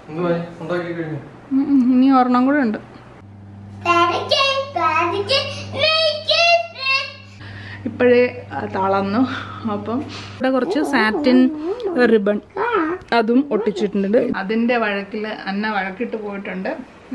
എന്തുവായി ഉണ്ടാക്കി കഴിഞ്ഞു ഉം, ഉം, ഇനി ഒരെണ്ണം കൂടെ ഉണ്ട് ഇപ്പോഴേ ആ, തളർന്നു അപ്പം ഇവിടെ കുറച്ച് സാറ്റിൻ റിബൺ അതും ഒട്ടിച്ചിട്ടുണ്ട് അതിന്റെ വഴക്കിൽ അന്ന വഴക്കിട്ട് പോയിട്ടുണ്ട്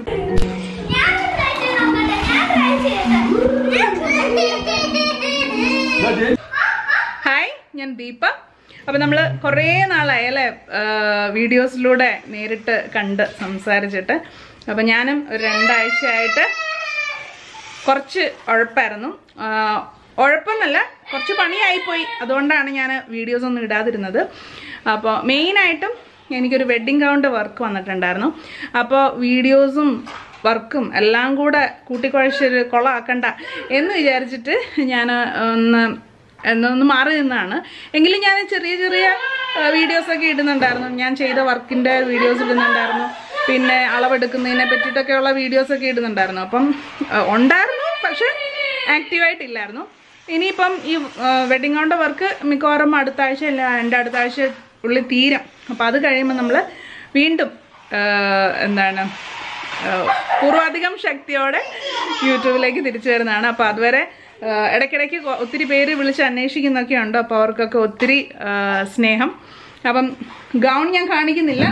ഹായ് ഞാൻ ദീപ അപ്പം നമ്മൾ കുറേ നാളായി അല്ലേ വീഡിയോസിലൂടെ നേരിട്ട് കണ്ട് സംസാരിച്ചിട്ട് അപ്പം ഞാനും ഒരു രണ്ടാഴ്ചയായിട്ട് കുറച്ച് ഉഴപ്പായിരുന്നു ആ, ഉഴപ്പെന്നല്ല കുറച്ച് പണിയായിപ്പോയി അതുകൊണ്ടാണ് ഞാൻ വീഡിയോസ് ഒന്നും ഇടാതിരുന്നത് അപ്പോൾ മെയിനായിട്ടും എനിക്കൊരു വെഡ്ഡിങ് ഗൗണ്ട് വർക്ക് വന്നിട്ടുണ്ടായിരുന്നു അപ്പോൾ വീഡിയോസും വർക്കും എല്ലാം കൂടെ കൂട്ടിക്കുഴച്ചൊരു കുളമാക്കണ്ട എന്ന് വിചാരിച്ചിട്ട് ഞാൻ ഒന്ന് എന്നൊന്ന് മാറി നിന്നാണ് എങ്കിലും ഞാൻ ചെറിയ ചെറിയ വീഡിയോസൊക്കെ ഇടുന്നുണ്ടായിരുന്നു ഞാൻ ചെയ്ത വർക്കിൻ്റെ വീഡിയോസ് ഇടുന്നുണ്ടായിരുന്നു പിന്നെ അളവെടുക്കുന്നതിനെ പറ്റിയിട്ടൊക്കെയുള്ള വീഡിയോസൊക്കെ ഇടുന്നുണ്ടായിരുന്നു അപ്പം ആ, ഉണ്ടായിരുന്നു പക്ഷെ ആക്റ്റീവായിട്ടില്ലായിരുന്നു ഇനിയിപ്പം ഈ വെഡിങ് കൊണ്ട് വർക്ക് മിക്കവാറും അടുത്ത ആഴ്ച അല്ല എൻ്റെ അടുത്ത ആഴ്ച ഉള്ളിൽ തീരും അപ്പോൾ അത് കഴിയുമ്പോൾ നമ്മൾ വീണ്ടും ആ, എന്താണ് ആ, പൂർവാധികം ശക്തിയോടെ യൂട്യൂബിലേക്ക് തിരിച്ചു വരുന്നതാണ് അപ്പോൾ അതുവരെ ആ, ഇടയ്ക്കിടയ്ക്ക് കൊ- ഒത്തിരി പേര് വിളിച്ച് അന്വേഷിക്കുന്നൊക്കെ ഉണ്ട് അപ്പോൾ അവർക്കൊക്കെ ഒത്തിരി ആ, സ്നേഹം അപ്പം ഗൗൺ ഞാൻ കാണിക്കുന്നില്ല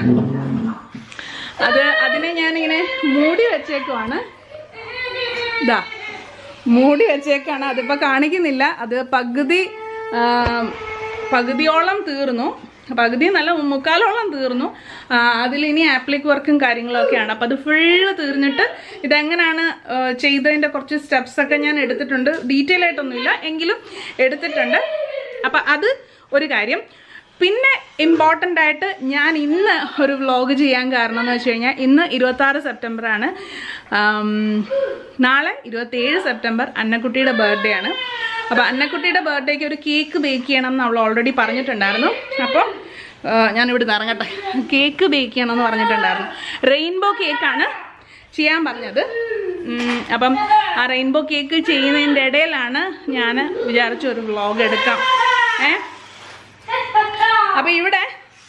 അത് അതിനെ ഞാനിങ്ങനെ മൂടി വെച്ചേക്കുവാണ് ഇതാ മൂടി വെച്ചേക്കാണ് അതിപ്പോൾ കാണിക്കുന്നില്ല അത് പകുതി ആ, പകുതിയോളം തീർന്നു പകുതി നല്ല മുക്കാലോളം തീർന്നു ആ, അതിലിനി ആപ്ലിക് വർക്കും കാര്യങ്ങളൊക്കെയാണ് അപ്പോൾ അത് ഫുള്ള് തീർന്നിട്ട് ഇതെങ്ങനെയാണ് ആ, ചെയ്തതിൻ്റെ കുറച്ച് സ്റ്റെപ്സ് ഒക്കെ ഞാൻ എടുത്തിട്ടുണ്ട് ഡീറ്റെയിൽ ആയിട്ടൊന്നുമില്ല എങ്കിലും എടുത്തിട്ടുണ്ട് അപ്പം അത് ഒരു കാര്യം പിന്നെ ഇമ്പോർട്ടൻ്റ് ആയിട്ട് ഞാൻ ഇന്ന് ഒരു വ്ലോഗ് ചെയ്യാൻ കാരണം എന്ന് വെച്ച് കഴിഞ്ഞാൽ ഇന്ന് ഇരുപത്താറ് സെപ്റ്റംബറാണ് ആം, നാളെ ഇരുപത്തേഴ് സെപ്റ്റംബർ അന്നക്കുട്ടിയുടെ ബർത്ത്ഡേ ആണ് അപ്പോൾ അന്നക്കുട്ടിയുടെ ബർത്ത്ഡേക്ക് ഒരു കേക്ക് ബേക്ക് ചെയ്യണം എന്ന് അവൾ ഓൾറെഡി പറഞ്ഞിട്ടുണ്ടായിരുന്നു അപ്പോൾ ആ, ഞാനിവിടെ നിന്ന് ഇറങ്ങട്ടെ കേക്ക് ബേക്ക് ചെയ്യണം എന്ന് പറഞ്ഞിട്ടുണ്ടായിരുന്നു റെയിൻബോ കേക്കാണ് ചെയ്യാൻ പറഞ്ഞത് ഉം, അപ്പം ആ റെയിൻബോ കേക്ക് ചെയ്യുന്നതിൻ്റെ ഇടയിലാണ് ഞാൻ വിചാരിച്ച ഒരു വ്ലോഗ് എടുക്കാം ഏ അപ്പൊ ഇവിടെ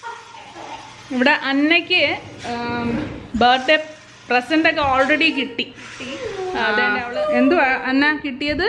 ഇവിടെ അന്നയ്ക്ക് ബർത്ത്ഡേ പ്രസന്റ് ഒക്കെ ഓൾറെഡി കിട്ടി ആ, എന്തുവാ അന്ന കിട്ടിയത്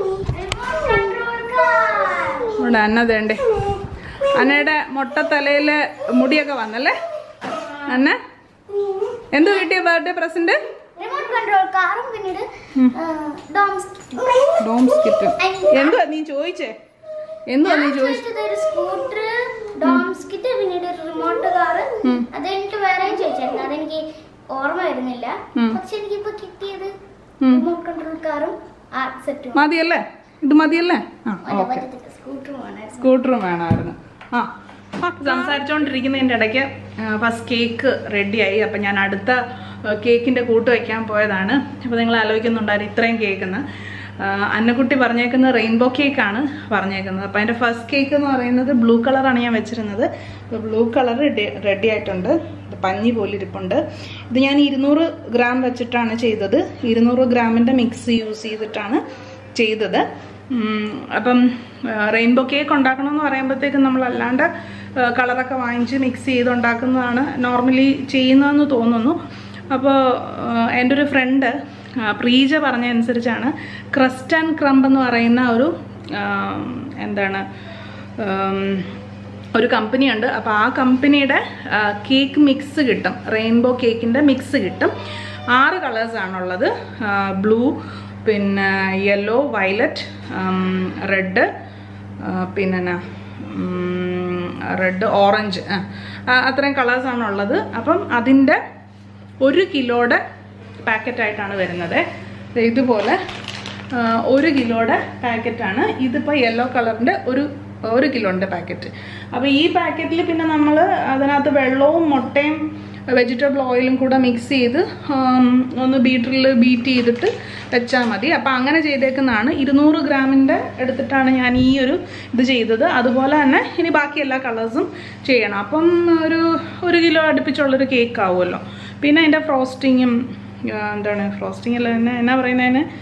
ഇവിടെ അന്ന തേണ്ടേ അന്നയുടെ മൊട്ടത്തലയില് മുടിയൊക്കെ വന്നല്ലേ അന്ന എന്തു കിട്ടിയ ബർത്ത്ഡേ പ്രസന്റ് റിമോട്ട് കൺട്രോൾ കാറും പിന്നീട് ഡോംസ് ഡോംസ് കിറ്റും എന്തുവാ നീ ചോദിച്ചേ എന്തുവാ നീ ചോദിച്ചേ ചോദിച്ചത് ഒരു സ്കൂട്ടർ ഡോംസ് കിറ്റ് പിന്നീട് ഒരു റിമോട്ട് കാറ് അത് കഴിഞ്ഞിട്ട് വേറെയും ചോദിച്ചായിരുന്നു അതെനിക്ക് ഓർമ്മ വരുന്നില്ല ഉം. പക്ഷെ എനിക്കിപ്പോ കിട്ടിയത് ഉം. റിമോട്ട് കൺട്രോൾ കാറും ആർട്ട് സെറ്റും മതിയല്ലേ ഇത് മതിയല്ലേ ആ ഓക്കെ സ്കൂട്ടറും വേണമായിരുന്നു സ്കൂട്ടറും വേണമായിരുന്നു ആ സംസാരിച്ചുകൊണ്ടിരിക്കുന്നതിൻ്റെ ഇടയ്ക്ക് ഫസ്റ്റ് കേക്ക് റെഡിയായി അപ്പം ഞാൻ അടുത്ത കേക്കിൻ്റെ കൂട്ട് വയ്ക്കാൻ പോയതാണ് അപ്പോൾ നിങ്ങൾ ആലോചിക്കുന്നുണ്ടായിരുന്നു ഇത്രയും കേക്കെന്ന് അന്നക്കുട്ടി പറഞ്ഞേക്കുന്നത് റെയിൻബോ കേക്കാണ് പറഞ്ഞേക്കുന്നത് അപ്പോൾ അതിൻ്റെ ഫസ്റ്റ് കേക്ക് എന്ന് പറയുന്നത് ബ്ലൂ കളറാണ് ഞാൻ വെച്ചിരുന്നത് അപ്പോൾ ബ്ലൂ കളർ റെഡി റെഡി ആയിട്ടുണ്ട് ഇത് പഞ്ഞി പോലെ ഇരിപ്പുണ്ട് ഇത് ഞാൻ ഇരുന്നൂറ് ഗ്രാം വെച്ചിട്ടാണ് ചെയ്തത് ഇരുന്നൂറ് ഗ്രാമിൻ്റെ മിക്സ് യൂസ് ചെയ്തിട്ടാണ് ചെയ്തത് ഉം, അപ്പം റെയിൻബോ കേക്ക് ഉണ്ടാക്കണമെന്ന് പറയുമ്പോഴത്തേക്കും നമ്മൾ അല്ലാണ്ട് കളറൊക്കെ വാങ്ങിച്ച് മിക്സ് ചെയ്ത് ഉണ്ടാക്കുന്നതാണ് നോർമലി ചെയ്യുന്നതെന്ന് തോന്നുന്നു അപ്പോൾ എൻ്റെ ഒരു ഫ്രണ്ട് പ്രീജ പറഞ്ഞ അനുസരിച്ചാണ് ക്രസ്റ്റ് ആൻഡ് ക്രംബ് എന്ന് പറയുന്ന ഒരു ആ, എന്താണ് ഉം, ഒരു കമ്പനിയുണ്ട് അപ്പോൾ ആ കമ്പനിയുടെ കേക്ക് മിക്സ് കിട്ടും റെയിൻബോ കേക്കിൻ്റെ മിക്സ് കിട്ടും ആറ് കളേഴ്സാണുള്ളത് ബ്ലൂ പിന്നെ യെല്ലോ വയലറ്റ് റെഡ് പിന്നെ റെഡ് ഓറഞ്ച് അത്രയും കളേഴ്സാണ് ഉള്ളത് അപ്പം അതിൻ്റെ ഒരു കിലോയുടെ പാക്കറ്റായിട്ടാണ് വരുന്നത് ദേ ഇതുപോലെ ആ, ഒരു കിലോയുടെ പാക്കറ്റാണ് ഇതിപ്പോൾ യെല്ലോ കളറിൻ്റെ ഒരു ഒരു കിലോൻ്റെ പാക്കറ്റ് അപ്പോൾ ഈ പാക്കറ്റിൽ പിന്നെ നമ്മൾ അതിനകത്ത് വെള്ളവും മുട്ടയും വെജിറ്റബിൾ ഓയിലും കൂടെ മിക്സ് ചെയ്ത് ആം, ഒന്ന് ബീറ്ററിൽ ബീറ്റ് ചെയ്തിട്ട് വെച്ചാൽ മതി അപ്പോൾ അങ്ങനെ ചെയ്തേക്കുന്നതാണ് ഇരുന്നൂറ് ഗ്രാമിൻ്റെ എടുത്തിട്ടാണ് ഞാൻ ഈ ഒരു ഇത് ചെയ്തത് അതുപോലെ തന്നെ ഇനി ബാക്കി എല്ലാ കളേഴ്സും ചെയ്യണം അപ്പം ഒരു ഒരു കിലോ അടുപ്പിച്ചുള്ളൊരു കേക്ക് ആവുമല്ലോ പിന്നെ അതിൻ്റെ ഫ്രോസ്റ്റിങ്ങും എന്താണ് ഫ്രോസ്റ്റിംഗ് അല്ല എന്നാ എന്നാ പറയുന്നതിന്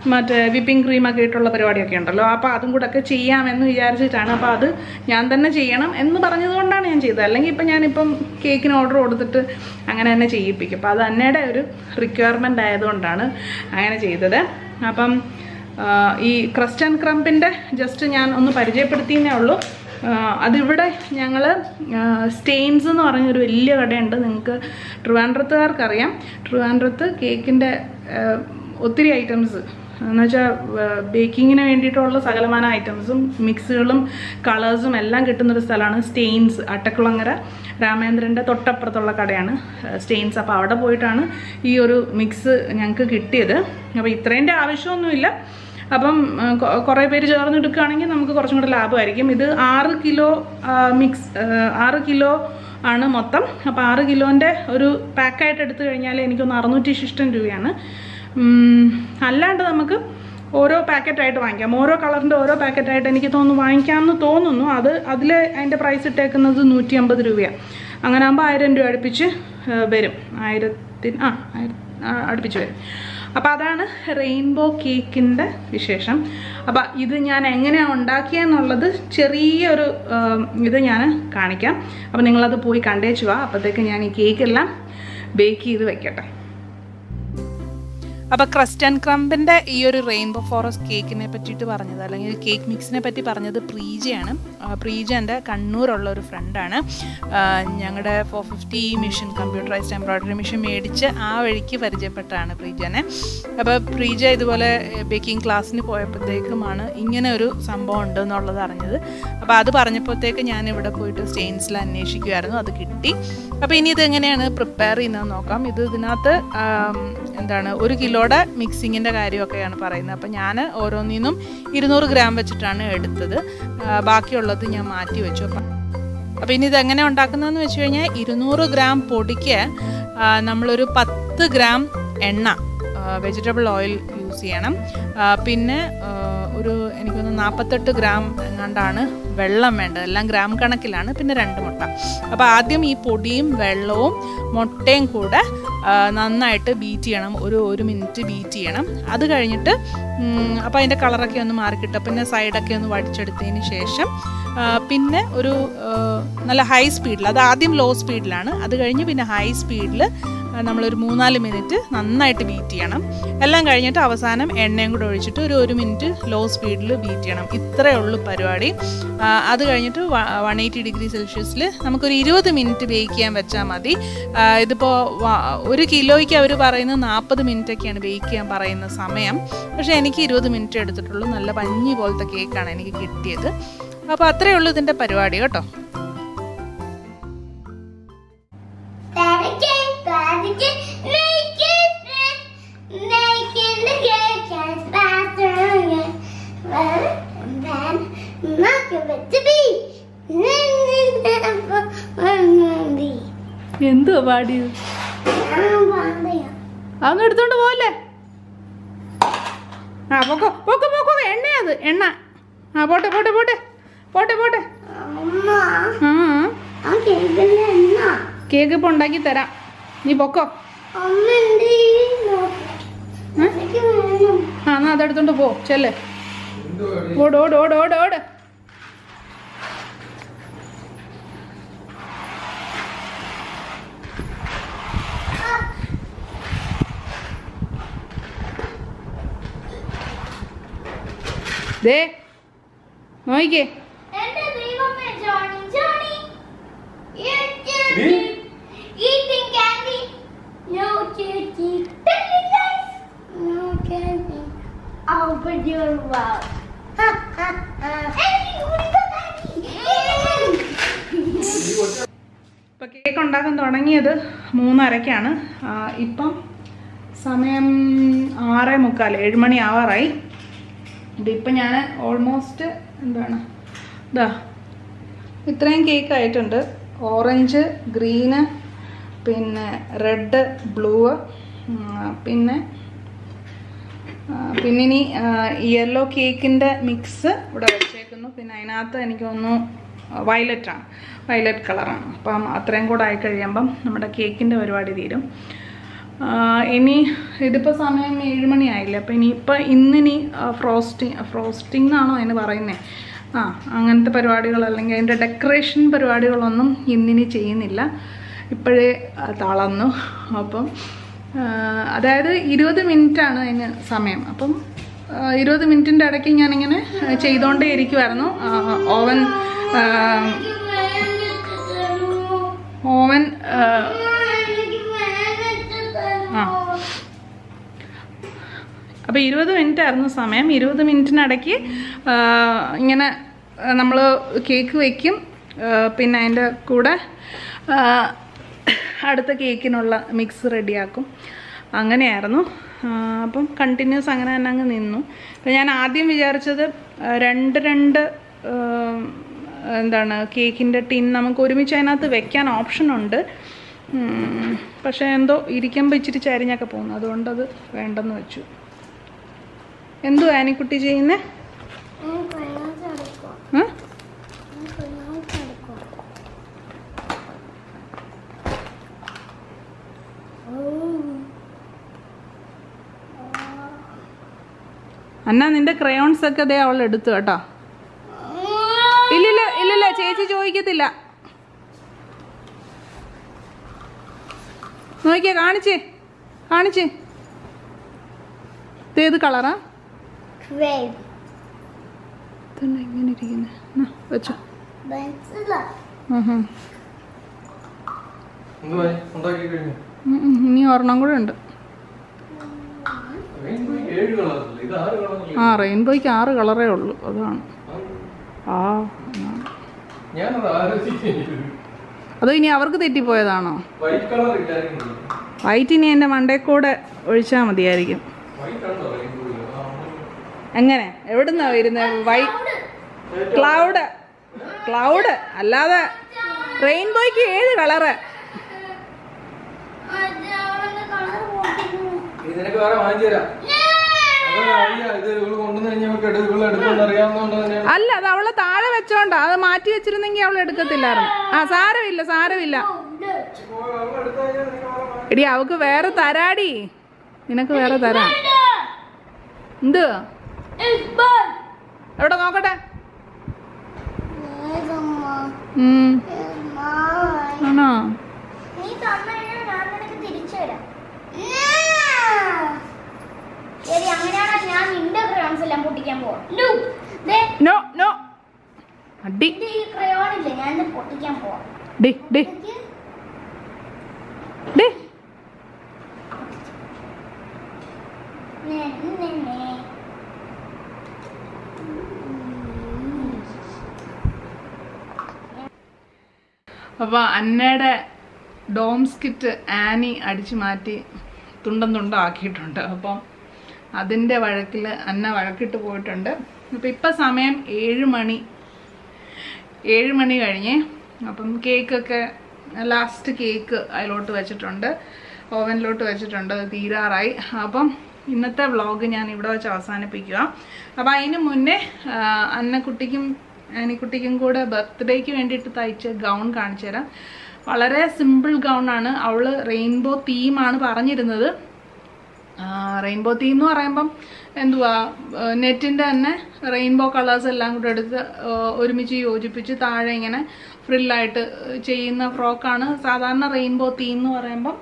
മറ്റേ വിപ്പിംഗ് ക്രീമൊക്കെ ഇട്ടുള്ള പരിപാടിയൊക്കെ ഉണ്ടല്ലോ അപ്പോൾ അതും കൂടെ ഒക്കെ ചെയ്യാമെന്ന് വിചാരിച്ചിട്ടാണ് അപ്പോൾ അത് ഞാൻ തന്നെ ചെയ്യണം എന്ന് പറഞ്ഞതുകൊണ്ടാണ് ഞാൻ ചെയ്തത് അല്ലെങ്കിൽ ഇപ്പം ഞാനിപ്പം കേക്കിന് ഓർഡർ കൊടുത്തിട്ട് അങ്ങനെ തന്നെ ചെയ്യിപ്പിക്കും അപ്പോൾ അത് അന്നയുടെ ഒരു റിക്വയർമെൻ്റ് ആയതുകൊണ്ടാണ് അങ്ങനെ ചെയ്തത് അപ്പം ആ, ഈ ക്രസ്റ്റ് ആൻഡ് ക്രംപിൻ്റെ ജസ്റ്റ് ഞാൻ ഒന്ന് പരിചയപ്പെടുത്തിയെന്നേ ഉള്ളൂ ആ, അതിവിടെ ഞങ്ങൾ സ്റ്റെയിൻസ് എന്ന് പറഞ്ഞൊരു വലിയ കടയുണ്ട് നിങ്ങൾക്ക് ട്രിവാൻഡ്രത്തുകാർക്കറിയാം ട്രിവാൻഡ്രത്ത് കേക്കിൻ്റെ ഒത്തിരി ഐറ്റംസ് എന്ന് വെച്ചാൽ ബേക്കിങ്ങിന് വേണ്ടിയിട്ടുള്ള സകലമാന ഐറ്റംസും മിക്സുകളും കളേഴ്സും എല്ലാം കിട്ടുന്നൊരു സ്ഥലമാണ് സ്റ്റെയിൻസ് അട്ടക്കുളങ്ങര രാമേന്ദ്രൻ്റെ തൊട്ടപ്പുറത്തുള്ള കടയാണ് സ്റ്റെയിൻസ് അപ്പോൾ അവിടെ പോയിട്ടാണ് ഈ ഒരു മിക്സ് ഞങ്ങൾക്ക് കിട്ടിയത് അപ്പോൾ ഇത്രേൻ്റെ ആവശ്യമൊന്നുമില്ല അപ്പം ആ, കൊ- കുറേ പേര് ചേർന്ന് എടുക്കുകയാണെങ്കിൽ നമുക്ക് കുറച്ചും കൂടെ ലാഭമായിരിക്കും ഇത് ആറ് കിലോ മിക്സ് ആറ് കിലോ ആണ് മൊത്തം അപ്പോൾ ആറ് കിലോൻ്റെ ഒരു പാക്കായിട്ട് എടുത്തു കഴിഞ്ഞാൽ എനിക്കൊന്ന് അറുന്നൂറ്റി ശിഷ്ടം രൂപയാണ് ഉം, അല്ലാണ്ട് നമുക്ക് ഓരോ പാക്കറ്റായിട്ട് വാങ്ങിക്കാം ഓരോ കളറിൻ്റെ ഓരോ പാക്കറ്റായിട്ട് എനിക്ക് തോന്നുന്നു വാങ്ങിക്കാമെന്ന് തോന്നുന്നു അത് അതിൽ അതിൻ്റെ പ്രൈസ് ഇട്ടേക്കുന്നത് നൂറ്റി അമ്പത് രൂപയാണ് അങ്ങനെ ആകുമ്പോൾ ആയിരം രൂപ അടുപ്പിച്ച് ആ, വരും ആയിരത്തിന് ആ ആയിരം ആ, അടുപ്പിച്ച് വരും അപ്പോൾ അതാണ് റെയിൻബോ കേക്കിൻ്റെ വിശേഷം അപ്പോൾ ഇത് ഞാൻ എങ്ങനെയാണ് ഉണ്ടാക്കിയെന്നുള്ളത് ചെറിയൊരു ആം, ഇത് ഞാൻ കാണിക്കാം അപ്പോൾ നിങ്ങളത് പോയി കണ്ടേച്ചു വാ അപ്പോഴത്തേക്ക് ഞാൻ ഈ കേക്കെല്ലാം ബേക്ക് ചെയ്ത് വെക്കട്ടെ അപ്പോൾ ക്രസ്റ്റ് ആൻഡ് ക്രംപിൻ്റെ ഈ ഒരു റെയിൻബോ ഫോറസ്റ്റ് കേക്കിനെ പറ്റിയിട്ട് പറഞ്ഞത് അല്ലെങ്കിൽ കേക്ക് മിക്സിനെ പറ്റി പറഞ്ഞത് പ്രീജയാണ് ആ, പ്രീജ എൻ്റെ കണ്ണൂരുള്ള ഒരു ഫ്രണ്ടാണ് ഞങ്ങളുടെ four fifty machine computerised embroidery machine മേടിച്ച് ആ വഴിക്ക് പരിചയപ്പെട്ടാണ് പ്രീജനെ അപ്പോൾ പ്രീജ ഇതുപോലെ ബേക്കിംഗ് ക്ലാസ്സിന് പോയപ്പോഴത്തേക്കുമാണ് ഇങ്ങനെ ഒരു സംഭവം ഉണ്ട് എന്നുള്ളത് അറിഞ്ഞത് അപ്പോൾ അത് പറഞ്ഞപ്പോഴത്തേക്ക് ഞാൻ ഇവിടെ പോയിട്ട് സ്റ്റെയിൻസിൽ അന്വേഷിക്കുമായിരുന്നു അത് കിട്ടി അപ്പോൾ ഇനി ഇതെങ്ങനെയാണ് പ്രിപ്പയർ ചെയ്യുന്നത് നോക്കാം ഇത് ഇതിനകത്ത് ആം, എന്താണ് ഒരു കിലോയുടെ മിക്സിങ്ങിൻ്റെ കാര്യമൊക്കെയാണ് പറയുന്നത് അപ്പോൾ ഞാൻ ഓരോന്നിന്നും ഇരുന്നൂറ് ഗ്രാം വെച്ചിട്ടാണ് എടുത്തത് ആ, ബാക്കിയുള്ളത് ഞാൻ മാറ്റി വെച്ചു അപ്പം അപ്പോൾ ഇനി ഇതെങ്ങനെ ഉണ്ടാക്കുന്നതെന്ന് വെച്ച് കഴിഞ്ഞാൽ ഇരുന്നൂറ് ഗ്രാം പൊടിക്ക് ആ, നമ്മളൊരു പത്ത് ഗ്രാം എണ്ണ വെജിറ്റബിൾ ഓയിൽ യൂസ് ചെയ്യണം ആ, പിന്നെ ആ, ഒരു എനിക്കൊന്ന് നാൽപ്പത്തെട്ട് ഗ്രാം എങ്ങാണ്ടാണ് വെള്ളം വേണ്ടത് എല്ലാം ഗ്രാം കണക്കിലാണ് പിന്നെ രണ്ട് മുട്ട അപ്പോൾ ആദ്യം ഈ പൊടിയും വെള്ളവും മുട്ടയും കൂടെ ആ, നന്നായിട്ട് ബീറ്റ് ചെയ്യണം ഒരു ഒരു മിനിറ്റ് ബീറ്റ് ചെയ്യണം അത് കഴിഞ്ഞിട്ട് അപ്പോൾ അതിൻ്റെ കളറൊക്കെ ഒന്ന് മാറിക്കിട്ടും പിന്നെ സൈഡൊക്കെ ഒന്ന് വടിച്ചെടുത്തതിന് ശേഷം ആ, പിന്നെ ഒരു ആ, നല്ല ഹൈ സ്പീഡിൽ അത് ആദ്യം ലോ സ്പീഡിലാണ് അത് കഴിഞ്ഞ് പിന്നെ ഹൈ സ്പീഡിൽ നമ്മളൊരു മൂന്നാല് മിനിറ്റ് നന്നായിട്ട് ബീറ്റ് ചെയ്യണം എല്ലാം കഴിഞ്ഞിട്ട് അവസാനം എണ്ണയും കൂടെ ഒഴിച്ചിട്ട് ഒരു ഒരു മിനിറ്റ് ലോ സ്പീഡിൽ ബീറ്റ് ചെയ്യണം ഇത്രയേ ഉള്ളൂ പരിപാടി ആ, അത് കഴിഞ്ഞിട്ട് വൺ എയ്റ്റി ഡിഗ്രി സെൽഷ്യസിൽ നമുക്കൊരു ഇരുപത് മിനിറ്റ് ബേക്ക് ചെയ്യാൻ വെച്ചാൽ മതി ആ, ഇതിപ്പോൾ വ- ഒരു കിലോയ്ക്ക് അവർ പറയുന്നത് നാൽപ്പത് മിനിറ്റൊക്കെയാണ് ബേക്ക് ചെയ്യാൻ പറയുന്ന സമയം പക്ഷേ എനിക്ക് ഇരുപത് മിനിറ്റ് എടുത്തിട്ടുള്ളൂ നല്ല പഞ്ഞി പോലത്തെ കേക്കാണ് എനിക്ക് കിട്ടിയത് അപ്പോൾ അത്രയേ ഉള്ളൂ ഇതിൻ്റെ പരിപാടി കേട്ടോ Panicking, panicking, naked, naked, naked, can't faster again. Well, and then, not give it to be. എന്തുവാ പാടിയത് അതൊന്നും എടുത്തോണ്ട് പോവല്ലേ ആ പൊക്കോ പൊക്കോ പൊക്കോ എണ്ണ അത് എണ്ണ ആ പോട്ടെ പോട്ടെ പോട്ടെ പോട്ടെ പോട്ടെ അമ്മ ആ ആ കേക്കിന്റെ എണ്ണ കേക്ക് ഇപ്പൊ ഉണ്ടാക്കി തരാം നീ പൊക്കോ അമ്മ എന്ത് ചെയ്യുന്നു എനിക്ക് വേണം ആ എന്നാ അതെടുത്തോണ്ട് പോ ചെല്ലേ ഓട് ഓട് ഓട് ഓട് ഓട് ദേ നോയിക്കേ എന്റെ ദൈവമേ Johnny Johnny eating candy no ചേച്ചി no candy open your mouth ഇപ്പം കേക്ക് ഉണ്ടാക്കാൻ തുടങ്ങിയത് മൂന്നരയ്ക്കാണ് ആ, ഇപ്പം സമയം ആറേ മുക്കാൽ ഏഴ് മണി ആവാറായി ഇതിപ്പം ഞാൻ ഓൾമോസ്റ്റ് എന്താണ് ഇതാ ഇത്രയും കേക്ക് ആയിട്ടുണ്ട് ഓറഞ്ച് ഗ്രീന് പിന്നെ റെഡ് ബ്ലൂ പിന്നെ ആ, പിന്നെ ഇനി യെല്ലോ കേക്കിൻ്റെ മിക്സ് ഇവിടെ വെച്ചേക്കുന്നു പിന്നെ അതിനകത്ത് എനിക്ക് തോന്നുന്നു വയലറ്റാണ് വയലറ്റ് കളറാണ് അപ്പം അത്രയും കൂടെ ആയി കഴിയുമ്പം നമ്മുടെ കേക്കിൻ്റെ പരിപാടി തീരും ആ, ഇനി ഇതിപ്പോൾ സമയം ഏഴ് മണിയായില്ലേ അപ്പോൾ ഇനിയിപ്പോൾ ഇന്നിനി ഫ്രോസ്റ്റിംഗ് ഫ്രോസ്റ്റിംഗ് എന്നാണോ അതിന് പറയുന്നത് ആ അങ്ങനത്തെ പരിപാടികൾ അല്ലെങ്കിൽ അതിൻ്റെ ഡെക്കറേഷൻ പരിപാടികളൊന്നും ഇന്നിനി ചെയ്യുന്നില്ല ഇപ്പോഴേ ആ, തളർന്നു അപ്പം ആ, അതായത് ഇരുപത് മിനിറ്റാണ് അതിന് സമയം അപ്പം ആ, ഇരുപത് മിനിറ്റിൻ്റെ ഇടയ്ക്ക് ഞാനിങ്ങനെ ആ, ചെയ്തുകൊണ്ടേ ഇരിക്കുമായിരുന്നു ആ, ഓവൻ ആ, ഓവൻ ആ, ആ അപ്പോൾ ഇരുപത് മിനിറ്റ് ആയിരുന്നു സമയം ഇരുപത് മിനിറ്റിനിടയ്ക്ക് ആ, ഇങ്ങനെ നമ്മൾ കേക്ക് വയ്ക്കും ആ, പിന്നെ അതിൻ്റെ കൂടെ ആ, അടുത്ത കേക്കിനുള്ള മിക്സ് റെഡിയാക്കും അങ്ങനെയായിരുന്നു ആ, അപ്പം കണ്ടിന്യൂസ് അങ്ങനെ തന്നെ അങ്ങ് നിന്നു അപ്പം ഞാൻ ആദ്യം വിചാരിച്ചത് ആ, രണ്ട് രണ്ട് ആ, എന്താണ് കേക്കിൻ്റെ ടിൻ നമുക്ക് ഒരുമിച്ച് അതിനകത്ത് വെക്കാൻ ഓപ്ഷനുണ്ട് ഉം, പക്ഷേ എന്തോ ഇരിക്കുമ്പോൾ ഇച്ചിരി ചരിഞ്ഞൊക്കെ പോകുന്നു അതുകൊണ്ടത് വേണ്ടെന്ന് വെച്ചു എന്തോ ആനിക്കുട്ടി ചെയ്യുന്നേ ഏ? അന്ന നിന്റെ ക്രയോൺസ് ഒക്കെ ദേ അവൾ എടുത്തു കേട്ടോ ഇല്ലില്ല ഇല്ലില്ല ചേച്ചി ചോദിക്കത്തില്ല നോക്കിയേ കാണിച്ചേ കാണിച്ചേ ഇത് ഏത് കളറാ Crave. ഇതെന്നാ ഇങ്ങനെ ഇരിക്കുന്നത് വെച്ചോ Benzilla. ഉം ഉം. എന്തുവായി ഉണ്ടാക്കി കഴിഞ്ഞു ഉം ഉം. ഇനി ഒരെണ്ണം കൂടെ ഉണ്ട് റെയിൻബോ ഏഴ് കളറില്ല ഇത് ആറ് കളറില്ല ആ റെയിൻബോയ്ക്ക് ആറ് കളറേ ഉള്ളൂ അതാണ് ആ ഞാനത് ആലോചിക്കുന്നു അതോ ഇനി അവർക്ക് തെറ്റിപ്പോയതാണോ വൈറ്റ് കളർ ഇല്ലായിരുന്നു വൈറ്റ് ഇനി എൻ്റെ മണ്ടേ കൂടെ ഒഴിച്ചാൽ മതിയായിരിക്കും വൈറ്റ് ആണോ റെയിൻബോ എങ്ങനെ എവിടുന്നാ വരുന്നത് വൈ ക്ലൗഡ് ക്ലൗഡ് അല്ലാതെ റെയിൻബോയ്ക്ക് ഏഴ് കളറ് ഇത് നിനക്ക് വേറെ വാങ്ങിച്ചു തരാം അത് അറിയാം ഇത് ഇവള് കൊണ്ടുവന്ന് കഴിഞ്ഞാൽ നമുക്ക് എടു- ഇവള് എടുക്കുമെന്ന് അറിയാവുന്നതുകൊണ്ട് തന്നെയാണ് അല്ല അത് അവളെ താഴെ വെച്ചോണ്ടാ അത് മാറ്റി വെച്ചിരുന്നെങ്കിൽ അവൾ എടുക്കത്തില്ലായിരുന്നു ആ സാരമില്ല സാരമില്ല അവൾ എടുത്തു കഴിഞ്ഞാൽ നിനക്ക് വേറെ വാങ്ങി- എടി അവക്ക് വേറെ തരാടി നിനക്ക് വേറെ തരാം എന്ത് എവിടെ നോക്കട്ടെ ഉം. ആണോ നീ തന്നതിന് ഞാൻ നിനക്ക് തിരിച്ചു തരാം ശരി അങ്ങനെയാണെങ്കിൽ ഞാൻ നിന്റെ ക്രയോൺസ് എല്ലാം പൊട്ടിക്കാൻ പോവാം ലു, ദേ, നോ നോ അടി നിന്റെ ഈ ക്രയോൺ ഇല്ലേ ഞാൻ ഇത് പൊട്ടിക്കാൻ പോവാം ഡി ഡി എനിക്ക് ഡി നേ, നേ, നേ. അപ്പോൾ അന്നയുടെ ഡോംസ് കിറ്റ് ആനി അടിച്ചു മാറ്റി തുണ്ടം തുണ്ടം ആക്കിയിട്ടുണ്ട് അപ്പം അതിൻ്റെ വഴക്കിൽ അന്ന വഴക്കിട്ട് പോയിട്ടുണ്ട് അപ്പം ഇപ്പം സമയം ഏഴ് മണി ഏഴ് മണി കഴിഞ്ഞ് അപ്പം കേക്കൊക്കെ ലാസ്റ്റ് കേക്ക് അതിലോട്ട് വെച്ചിട്ടുണ്ട് ഓവനിലോട്ട് വെച്ചിട്ടുണ്ട് അത് തീരാറായി അപ്പം ഇന്നത്തെ വ്ളോഗ് ഞാൻ ഇവിടെ വെച്ച് അവസാനിപ്പിക്കുക അപ്പം അതിന് മുന്നേ ആ, അന്നക്കുട്ടിക്കും ആനിക്കുട്ടിക്കും കൂടെ ബർത്ത്ഡേക്ക് വേണ്ടിയിട്ട് തയ്ച്ച ഗൗൺ കാണിച്ചു തരാം വളരെ സിമ്പിൾ ഗൗണാണ് അവൾ റെയിൻബോ തീമാണ് പറഞ്ഞിരുന്നത് റെയിൻബോ തീം എന്ന് പറയുമ്പം എന്തുവാ നെറ്റിൻ്റെ തന്നെ റെയിൻബോ കളേഴ്സ് എല്ലാം കൂടെ എടുത്ത് ആ, ഒരുമിച്ച് യോജിപ്പിച്ച് താഴെ ഇങ്ങനെ ഫ്രില്ലായിട്ട് ചെയ്യുന്ന ഫ്രോക്കാണ് സാധാരണ റെയിൻബോ തീം എന്ന് പറയുമ്പം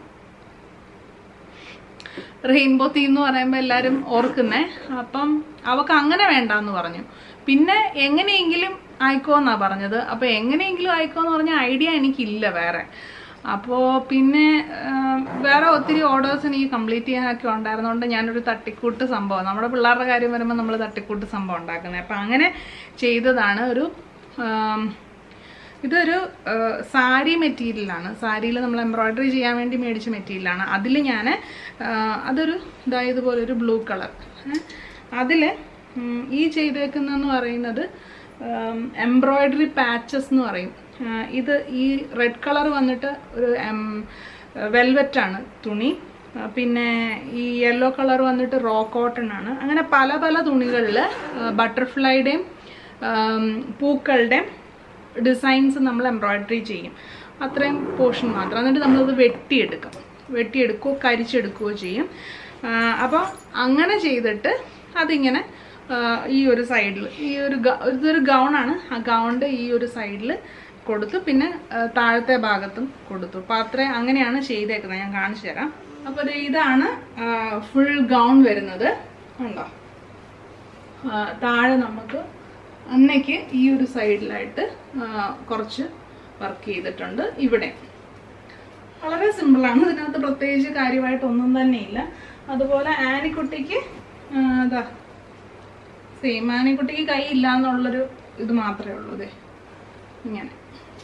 റെയിൻബോ തീം എന്ന് പറയുമ്പോൾ എല്ലാവരും ഓർക്കുന്നേ അപ്പം അവക്ക് അങ്ങനെ വേണ്ടാന്ന് പറഞ്ഞു പിന്നെ എങ്ങനെയെങ്കിലും ആയിക്കോ എന്നാ പറഞ്ഞത് അപ്പോൾ എങ്ങനെയെങ്കിലും ആയിക്കോ എന്ന് പറഞ്ഞ ഐഡിയ എനിക്കില്ല വേറെ അപ്പോൾ പിന്നെ ആ, വേറെ ഒത്തിരി ഓർഡേഴ്സ് എനിക്ക് കംപ്ലീറ്റ് ചെയ്യാനൊക്കെ ഉണ്ടായിരുന്നതുകൊണ്ട് ഞാനൊരു തട്ടിക്കൂട്ട് സംഭവം നമ്മുടെ പിള്ളേരുടെ കാര്യം വരുമ്പോൾ നമ്മൾ തട്ടിക്കൂട്ട് സംഭവം ഉണ്ടാക്കുന്നത് അപ്പം അങ്ങനെ ചെയ്തതാണ് ഒരു ആം, ഇതൊരു ആ, സാരി മെറ്റീരിയലാണ് സാരിയിൽ നമ്മൾ എംബ്രോയ്ഡറി ചെയ്യാൻ വേണ്ടി മേടിച്ച മെറ്റീരിയലാണ് അതിൽ ഞാൻ അതൊരു ഇതാ ഇതുപോലെ ഒരു ബ്ലൂ കളർ അതിൽ ഈ ചെയ്തേക്കുന്നതെന്ന് പറയുന്നത് എംബ്രോയ്ഡറി പാച്ചസ് എന്ന് പറയും ആ, ഇത് ഈ റെഡ് കളർ വന്നിട്ട് ഒരു വെൽവെറ്റ് ആണ് തുണി ആ, പിന്നെ ഈ യെല്ലോ കളർ വന്നിട്ട് റോ കോട്ടൺ ആണ് അങ്ങനെ പല പല തുണികളിൽ ബട്ടർഫ്ലൈയുടെയും പൂക്കളുടെയും ഡിസൈൻസ് നമ്മൾ എംബ്രോയ്ഡറി ചെയ്യും അത്രയും പോർഷൻ മാത്രം എന്നിട്ട് നമ്മളത് വെട്ടിയെടുക്കും വെട്ടിയെടുക്കുകയോ കരിച്ചെടുക്കുകയോ ചെയ്യും അപ്പോൾ അങ്ങനെ ചെയ്തിട്ട് അതിങ്ങനെ ആ, ഈ ഒരു സൈഡിൽ ഈ ഒരു ഗ- ഇതൊരു ഗൗണാണ് ആ ഗൗണിൻ്റെ ഈ ഒരു സൈഡിൽ കൊടുത്തു പിന്നെ ആ, താഴത്തെ ഭാഗത്തും കൊടുത്തു അപ്പോൾ അത്രയും അങ്ങനെയാണ് ചെയ്തേക്കുന്നത് ഞാൻ കാണിച്ചു തരാം അപ്പോൾ ദേ ഇതാണ് ഫുൾ ഗൗൺ വരുന്നത് ഉണ്ടോ ആ, താഴെ നമുക്ക് അന്നയ്ക്ക് ഈ ഒരു സൈഡിലായിട്ട് ആ, കുറച്ച് വർക്ക് ചെയ്തിട്ടുണ്ട് ഇവിടെ വളരെ സിമ്പിളാണ് ഇതിനകത്ത് പ്രത്യേകിച്ച് കാര്യമായിട്ടൊന്നും തന്നെ ഇല്ല അതുപോലെ ആനിക്കുട്ടിക്ക് ആ, ഇതാ സെയിം ആനിക്കുട്ടിക്ക് കൈ ഇല്ല എന്നുള്ളൊരു ഇത് മാത്രമേ ഉള്ളൂ ഇതേ ഇങ്ങനെ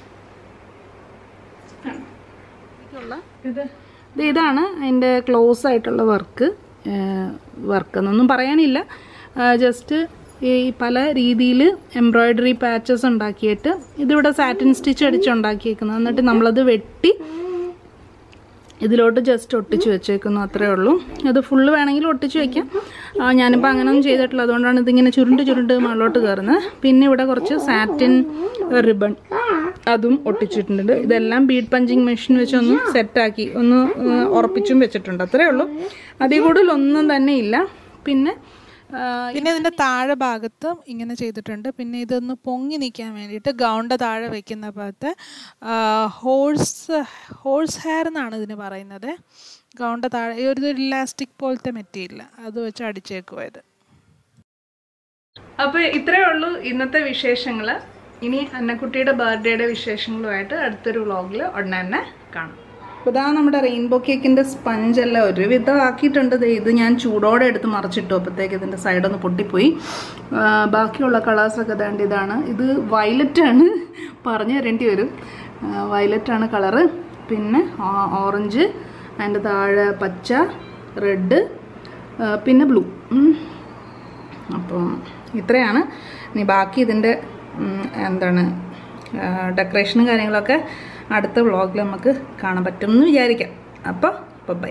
കണ്ടോ? ഇത് ഇത് ഇതാണ് അതിൻ്റെ ക്ലോസ് ആയിട്ടുള്ള വർക്ക് വർക്ക് എന്നൊന്നും പറയാനില്ല ജസ്റ്റ് ഈ പല രീതിയിൽ എംബ്രോയ്ഡറി പാച്ചസ് ഉണ്ടാക്കിയിട്ട് ഇതിവിടെ സാറ്റിൻ സ്റ്റിച്ച് അടിച്ചുണ്ടാക്കിയേക്കുന്നത് എന്നിട്ട് നമ്മളത് വെട്ടി ഇതിലോട്ട് ജസ്റ്റ് ഒട്ടിച്ച് വെച്ചേക്കുന്നു അത്രേ ഉള്ളൂ അത് ഫുള്ള് വേണമെങ്കിൽ ഒട്ടിച്ച് വെക്കാം ആ, ഞാനിപ്പോൾ അങ്ങനെയൊന്നും ചെയ്തിട്ടില്ല അതുകൊണ്ടാണ് ഇതിങ്ങനെ ചുരുണ്ട് ചുരുണ്ട് മുകളിലോട്ട് കയറുന്നത് പിന്നെ ഇവിടെ കുറച്ച് സാറ്റിൻ റിബൺ അതും ഒട്ടിച്ചിട്ടുണ്ട് ഇതെല്ലാം ബീഡ് പഞ്ചിങ് മെഷീൻ വെച്ച് ഒന്ന് സെറ്റാക്കി ഒന്ന് ആ, ഉറപ്പിച്ചും വെച്ചിട്ടുണ്ട് അത്രേ ഉള്ളൂ അതിൽ കൂടുതൽ ഒന്നും തന്നെ ഇല്ല പിന്നെ ആ, പിന്നെ ഇതിന്റെ താഴെ ഭാഗത്തും ഇങ്ങനെ ചെയ്തിട്ടുണ്ട് പിന്നെ ഇതൊന്ന് പൊങ്ങി നിൽക്കാൻ വേണ്ടിയിട്ട് ഗൗണിന്റെ താഴെ വെക്കുന്ന ഭാഗത്ത് ഹോഴ്സ് ഹോഴ്സ് ഹെയർ എന്നാണ് ഇതിന് പറയുന്നത് ഗൗണിന്റെ താഴെ ഈ ഒരു ഇലാസ്റ്റിക് പോലത്തെ മെറ്റീരിയൽ അത് വെച്ച് അടിച്ചേക്കുവായത് അപ്പോൾ ഇത്രയേ ഉള്ളൂ ഇന്നത്തെ വിശേഷങ്ങൾ ഇനി അന്നക്കുട്ടിയുടെ ബർത്ത്ഡേയുടെ വിശേഷങ്ങളുമായിട്ട് അടുത്തൊരു വ്ളോഗിൽ ഉടനെ തന്നെ കാണാം അപ്പോൾ ഇതാ നമ്മുടെ റെയിൻബോ കേക്കിൻ്റെ സ്പഞ്ചെല്ലാം ഒരുവിധം ആക്കിയിട്ടുണ്ട് ദേ ഇത് ഞാൻ ചൂടോടെ എടുത്ത് മറിച്ചിട്ടു അപ്പോഴത്തേക്ക് ഇതിൻ്റെ സൈഡൊന്ന് പൊട്ടിപ്പോയി ആ, ബാക്കിയുള്ള കളേഴ്സൊക്കെ ദാണ്ട് ഇതാണ് ഇത് വയലറ്റ് ആണ് പറഞ്ഞു തരേണ്ടി വരും വയലറ്റ് ആണ് കളറ് പിന്നെ ആ- ഓറഞ്ച് അതിൻ്റെ താഴെ പച്ച റെഡ് പിന്നെ ബ്ലൂ അപ്പം ഇത്രയാണ് ഇനി ബാക്കി ഇതിൻ്റെ ഉം, എന്താണ് ഡെക്കറേഷനും കാര്യങ്ങളൊക്കെ അടുത്ത വ്ളോഗിൽ നമുക്ക് കാണാൻ പറ്റും എന്ന് വിചാരിക്കാം അപ്പോൾ ബൈ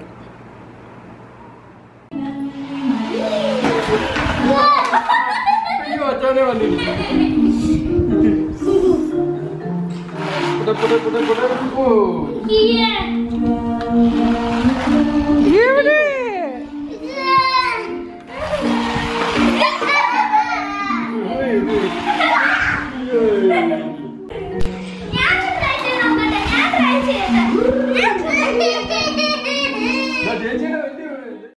അയ്യോ അച്ഛനെ വന്നില്ല പുട പുട പുട പുട ഓ Yeah.